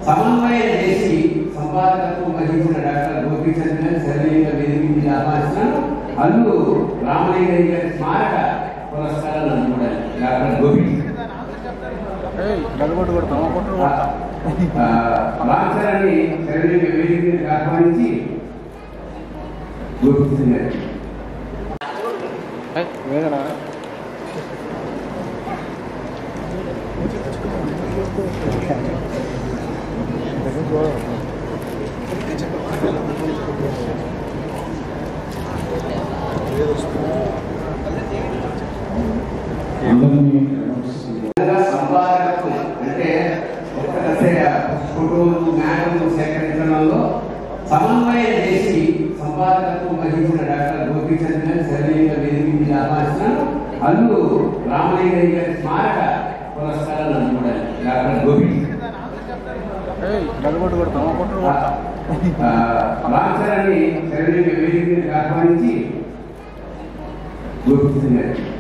సమన్వయం చేసి సంపాదకత్వం వహించిన డాక్టర్ గోపీచంద్రన్ శరవేంద్ర వేదిక ఆహ్వానిస్తున్నాను అల్లు రామలింగ గారి స్మారక పురస్కారాన్ని అందుకోవడానికి డాక్టర్ గోపి గడగొట్టు కొడతాం కొట్టు రామచరణి శరవేంద్ర వేదిక ఆహ్వానించి గోపీచంద్ర గారు వేగడా విధంగా సంపాదకత్వం అంటే ఒక్కటే ఫోటోలు మ్యాటర్లు సేకరించడంలో సమన్వయం చేసి సంపాదకత్వం వహించిన డాక్టర్ గోపీచంద్రన్ శరవేంద్ర వేదిక ఆహ్వానిస్తున్నాను అల్లు రామలింగ గారి స్మారక పురస్కారాన్ని అందుకోవడానికి డాక్టర్ గోపి గడగొట్టు కొడతాం కొట్టు రామచరణి శరవేంద్ర వేదిక ఆహ్వానించి గోపీచంద్ర గారు